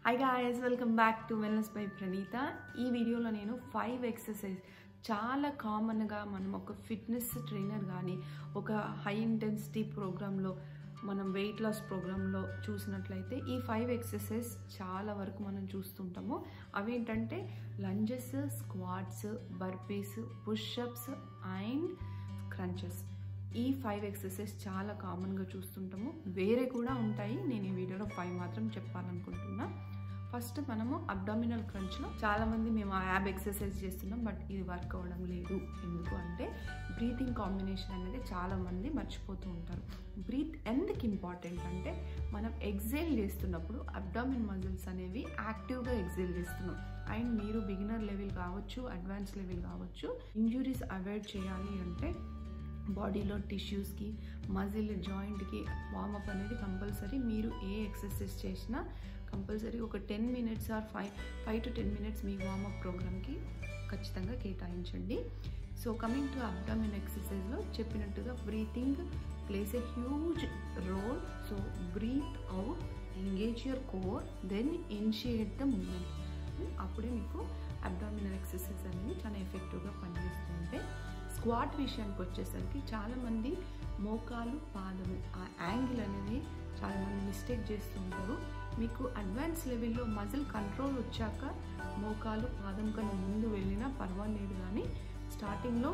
high guys welcome back to wellness by Praneeta ఈ వీడియోలో నేను ఫైవ్ ఎక్సర్సైజ్ చాలా కామన్గా మనం ఒక ఫిట్నెస్ ట్రైనర్ కానీ ఒక హై ఇంటెన్సిటీ ప్రోగ్రాంలో మనం వెయిట్ లాస్ ప్రోగ్రాంలో చూసినట్లయితే ఈ ఫైవ్ ఎక్సర్సైజ్ చాలా వరకు మనం చూస్తుంటాము అవి ఏంటంటే lunges squats burpees pushups and crunches ఈ ఫైవ్ ఎక్సర్సైజ్ చాలా కామన్గా చూస్తుంటాము వేరే కూడా ఉంటాయి నేను ఈ వీడియోలో ఫైవ్ మాత్రం చెప్పాలనుకుంటున్నా ఫస్ట్ మనము అబ్డామినల్ క్రంచ్లో చాలామంది మేము ఆ యాబ్ ఎక్సర్సైజ్ చేస్తున్నాం బట్ ఇది వర్క్ అవ్వడం లేదు ఎందుకు అంటే బ్రీతింగ్ కాంబినేషన్ అనేది చాలామంది మర్చిపోతూ ఉంటారు బ్రీత్ ఎందుకు ఇంపార్టెంట్ అంటే మనం ఎగ్జైల్ చేస్తున్నప్పుడు అబ్డామిన్ మజిల్స్ అనేవి యాక్టివ్గా ఎగ్జైల్ చేస్తున్నాం అండ్ మీరు బిగినర్ లెవెల్ కావచ్చు అడ్వాన్స్ లెవెల్ కావచ్చు ఇంజురీస్ అవాయిడ్ చేయాలి అంటే బాడీలో టిష్యూస్కి మజిల్ జాయింట్కి వార్మప్ అనేది కంపల్సరీ మీరు ఏ ఎక్సర్సైజ్ చేసినా కంపల్సరీ ఒక ten minutes or five five to ten minutes మీ వార్మప్ ప్రోగ్రామ్కి ఖచ్చితంగా కేటాయించండి సో కమింగ్ టు అబ్డామిన్ ఎక్సర్సైజ్లో చెప్పినట్టుగా breathing plays a huge role so breathe out engage your core then initiate the movement అప్పుడే మీకు అబ్డామినల్ ఎక్సర్సైజ్ అనేది చాలా ఎఫెక్టివ్గా పనిచేస్తుంటే స్క్వాట్ విషయానికి వచ్చేసరికి చాలామంది మోకాలు పాదము ఆ యాంగిల్ అనేది చాలామంది మిస్టేక్ చేస్తుంటారు మీకు అడ్వాన్స్ లెవెల్లో మజిల్ కంట్రోల్ వచ్చాక మోకాలు పాదం కన్నా ముందు వెళ్ళినా పర్వాలేదు కానీ స్టార్టింగ్లో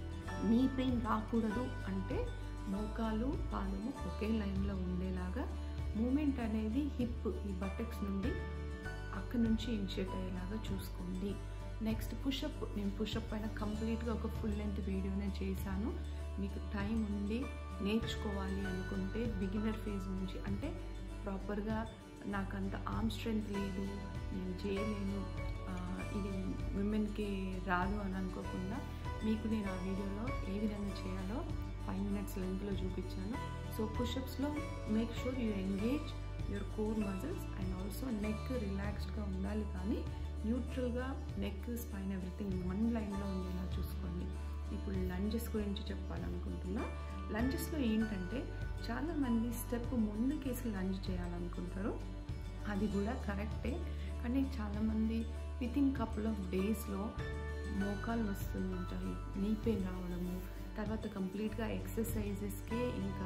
నీ పెయిన్ రాకూడదు అంటే మోకాలు పాదము ఒకే లైన్లో ఉండేలాగా మూమెంట్ అనేది హిప్ ఈ బటెక్స్ నుండి అక్కడి నుంచి ఇనిషియేట్ అయ్యేలాగా చూసుకోండి నెక్స్ట్ పుషప్ నేను పుషప్ పైన కంప్లీట్గా ఒక ఫుల్ లెంత్ వీడియోనే చేశాను మీకు టైం ఉండి నేర్చుకోవాలి అనుకుంటే బిగినర్ ఫేజ్ నుంచి అంటే ప్రాపర్గా నాకు అంత ఆర్మ్ స్ట్రెంగ్త్ లేదు నేను చేయలేను ఇది విమెన్కి రాదు అని అనుకోకుండా మీకు నేను ఆ వీడియోలో ఏ విధంగా చేయాలో ఫైవ్ మినిట్స్ లెంత్లో చూపించాను సో పుషప్స్లో make sure you engage your core muscles and also neck రిలాక్స్డ్గా ఉండాలి కానీ న్యూట్రల్గా నెక్ స్పైన్ ఎవ్రీథింగ్ వన్ లైన్లో ఉండేలా చూసుకోండి ఇప్పుడు లంజెస్ గురించి చెప్పాలనుకుంటున్నా లంజెస్లో ఏంటంటే చాలామంది స్టెప్ ముందుకేసి లంజ్ చేయాలనుకుంటారు అది కూడా కరెక్టే కానీ చాలామంది విత్ ఇన్ కపుల్ ఆఫ్ డేస్లో మోకాలు వస్తూ ఉంటాయి నీ పెయిన్ రావడము తర్వాత కంప్లీట్గా ఎక్సర్సైజెస్కే ఇంకా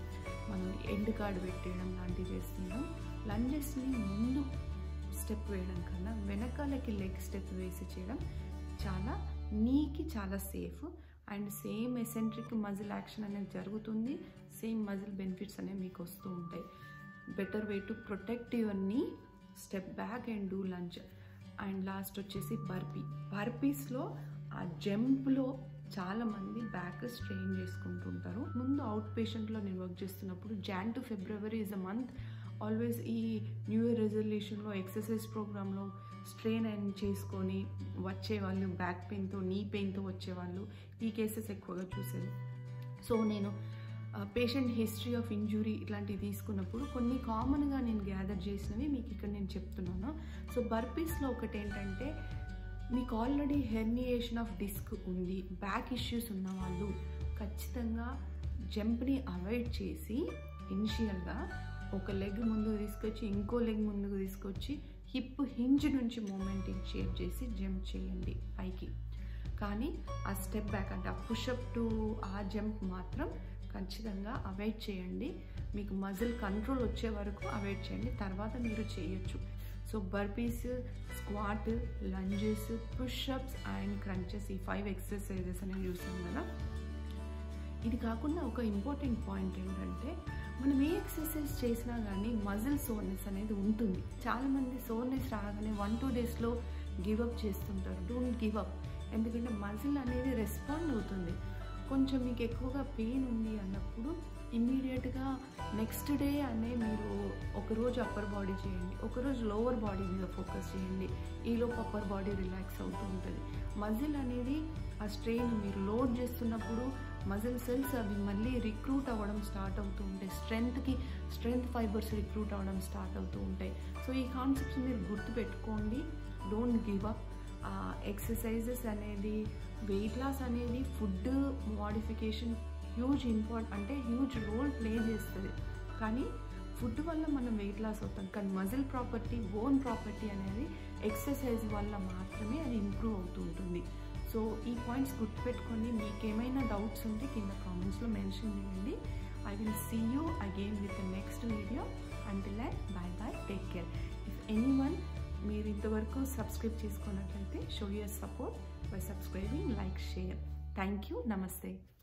మనం ఎండ్ కార్డ్ పెట్టేయడం లాంటివి చేస్తున్నాం లంజెస్ని ముందు స్టెప్ వేయడం కన్నా వెనకాలకి లెగ్ స్టెప్ వేసి చేయడం చాలా నీకి చాలా safe and same eccentric muscle action అనేది జరుగుతుంది సేమ్ మజిల్ బెనిఫిట్స్ అనేవి మీకు వస్తూ ఉంటాయి better way to protect your knee step back and do lunge and last వచ్చేసి బర్పీ బర్పీస్లో ఆ జంప్లో చాలామంది బ్యాక్ స్ట్రెయిన్ చేసుకుంటుంటారు ముందు అవుట్ పేషెంట్లో నేను వర్క్ చేస్తున్నప్పుడు Jan to February is a month always ఈ న్యూ ఇయర్ రెజల్యూషన్లో ఎక్సర్సైజ్ ప్రోగ్రాంలో స్ట్రెయిన్ అయిన చేసుకొని వచ్చేవాళ్ళు బ్యాక్ పెయిన్తో నీ పెయిన్తో వచ్చేవాళ్ళు ఈ కేసెస్ ఎక్కువగా చూసేది సో నేను పేషెంట్ హిస్టరీ ఆఫ్ ఇంజురీ ఇట్లాంటివి తీసుకున్నప్పుడు కొన్ని కామన్గా నేను గ్యాదర్ చేసినవి మీకు ఇక్కడ నేను చెప్తున్నాను సో బర్పీస్లో ఒకటి ఏంటంటే మీకు ఆల్రెడీ హెర్నియేషన్ ఆఫ్ డిస్క్ ఉంది బ్యాక్ ఇష్యూస్ ఉన్న వాళ్ళు ఖచ్చితంగా జంప్ని అవాయిడ్ చేసి ఇనిషియల్గా ఒక లెగ్ ముందుకు తీసుకొచ్చి ఇంకో లెగ్ ముందుకు తీసుకొచ్చి హిప్ హింజ్ నుంచి మూమెంట్ ఇనిషియేట్ చేసి జంప్ చేయండి పైకి కానీ ఆ స్టెప్ బ్యాక్ అంటే ఆ పుషప్ టు ఆ జంప్ మాత్రం ఖచ్చితంగా అవాయిడ్ చేయండి మీకు మజిల్ కంట్రోల్ వచ్చే వరకు అవాయిడ్ చేయండి తర్వాత మీరు చేయొచ్చు so burpees squat lunges pushups and crunches ఈ ఫైవ్ ఎక్సర్సైజెస్ అనేవి చూసాం కదా ఇది కాకుండా ఒక ఇంపార్టెంట్ పాయింట్ ఏంటంటే మనం ఏ ఎక్సర్సైజ్ చేసినా కానీ మజిల్ సోర్నెస్ అనేది ఉంటుంది చాలామంది సోర్నెస్ రాగానే వన్ టూ డేస్లో గివప్ చేస్తుంటారు డోంట్ గివ్ అప్ ఎందుకంటే మజిల్ అనేది రెస్పాండ్ అవుతుంది కొంచెం మీకు ఎక్కువగా పెయిన్ ఉంది అన్నప్పుడు ఇమ్మీడియట్గా నెక్స్ట్ డే అనే మీరు ఒకరోజు అప్పర్ బాడీ చేయండి ఒకరోజు లోవర్ బాడీ మీద ఫోకస్ చేయండి ఈలోపు అప్పర్ బాడీ రిలాక్స్ అవుతూ ఉంటుంది మజిల్ అనేది ఆ స్ట్రెయిన్ మీరు లోడ్ చేస్తున్నప్పుడు మజిల్ సెల్స్ అవి మళ్ళీ రిక్రూట్ అవ్వడం స్టార్ట్ అవుతూ ఉంటాయి స్ట్రెంగ్త్కి స్ట్రెంగ్త్ ఫైబర్స్ రిక్రూట్ అవ్వడం స్టార్ట్ అవుతూ ఉంటాయి సో ఈ కాన్సెప్ట్స్ మీరు గుర్తుపెట్టుకోండి డోంట్ గివ్ అప్ ఎక్సర్సైజెస్ అనేది వెయిట్ లాస్ అనేది ఫుడ్ మోడిఫికేషన్ హ్యూజ్ ఇంపార్ట్ అంటే హ్యూజ్ రోల్ ప్లే చేస్తుంది కానీ ఫుడ్ వల్ల మనం వెయిట్ లాస్ అవుతాం కానీ మజిల్ ప్రాపర్టీ ఓన్ ప్రాపర్టీ అనేది ఎక్సర్సైజ్ వల్ల మాత్రమే అది ఇంప్రూవ్ అవుతూ ఉంటుంది సో ఈ పాయింట్స్ గుర్తుపెట్టుకొని మీకు ఏమైనా డౌట్స్ ఉంటే కింద కామెంట్స్లో మెన్షన్ చేయండి I will see you again with the next video until that bye bye take care if any one మీరు ఇంతవరకు సబ్స్క్రైబ్ చేసుకున్నట్లయితే show your support by subscribing like share thank you నమస్తే